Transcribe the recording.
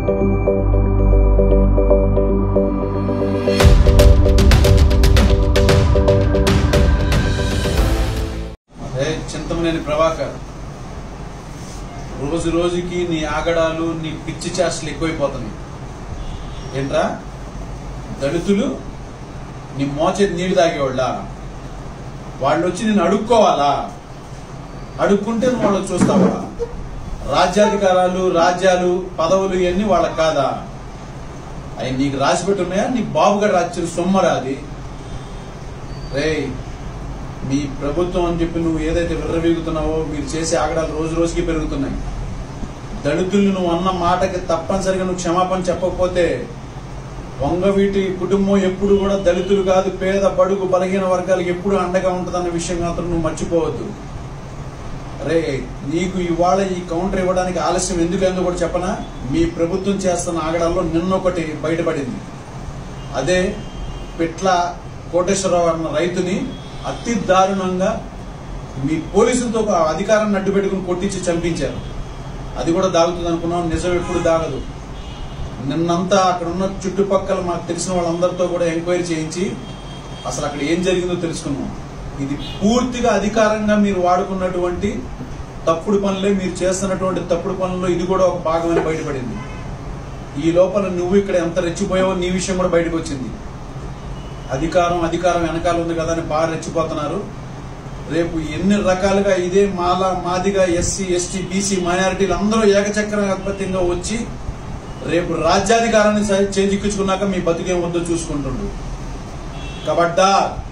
అదే చింతమనేని ప్రభాకర్ రోజు రోజుకి నీ ఆగడాలు నీ పిచ్చి చేష్టలు ఎక్కువైపోతున్నాయి ఏంట్రా దళితులు నీ మోచేతి నీళ్లు తాగేవాళ్ళ వాళ్ళు వచ్చి నేను అడుక్కోవాలా అడుక్కుంటే నువ్వు వాళ్ళకి చూస్తావా రాజ్యాధికారాలు రాజ్యాలు పదవులు ఇవన్నీ వాళ్ళకి కాదా అవి నీకు రాసి పెట్టున్నాయా నీ బాబుగారు రాసిన సొమ్మరా అది రేయ్ మీ ప్రభుత్వం అని చెప్పి నువ్వు ఏదైతే విర్రవీగుతున్నావో మీరు చేసే ఆగడాలు రోజు రోజుకి పెరుగుతున్నాయి దళితులు నువ్వు అన్న మాటకి తప్పనిసరిగా నువ్వు క్షమాపణ చెప్పకపోతే వంగవీటి కుటుంబం ఎప్పుడు కూడా దళితులు కాదు పేద బడుగు బలహీన వర్గాలకు ఎప్పుడు అండగా ఉంటుందన్న విషయం మాత్రం నువ్వు మర్చిపోవద్దు అరే నీకు ఇవాళ ఈ కౌంటర్ ఇవ్వడానికి ఆలస్యం ఎందుకు ఎందుకు కూడా చెప్పనా మీ ప్రభుత్వం చేస్తున్న ఆగడాల్లో నిన్నొకటి బయటపడింది అదే పిట్ల కోటేశ్వరరావు అన్న రైతుని అతి దారుణంగా మీ పోలీసులతో ఒక అధికారాన్ని అడ్డు పెట్టుకుని కొట్టించి చంపించారు అది కూడా దాగుతుంది అనుకున్నాం నిజం ఎప్పుడు దాగదు నిన్నంతా అక్కడ ఉన్న చుట్టుపక్కల మాకు తెలిసిన వాళ్ళందరితో కూడా ఎంక్వైరీ చేయించి అసలు అక్కడ ఏం జరిగిందో తెలుసుకున్నాం ఇది పూర్తిగా అధికారంగా మీరు వాడుకున్నటువంటి తప్పుడు పనులే మీరు చేస్తున్నటువంటి తప్పుడు పనుల్లో ఇది కూడా ఒక భాగమని బయటపడింది ఈ లోపల నువ్వు ఇక్కడ ఎంత రెచ్చిపోయావో నీ విషయం కూడా బయటకు వచ్చింది అధికారం అధికారం వెనకాల ఉంది కదా అని బాగా రెచ్చిపోతున్నారు రేపు ఎన్ని రకాలుగా ఇదే Mala Madiga SC ST BC మైనారిటీలు అందరూ ఏకచక్రాధిపత్యంగా వచ్చి రేపు రాజ్యాధికారాన్ని చేజిక్కించుకున్నాక మీ బతుకేం వద్దో చూసుకుంటుండ్రు కబడ్డా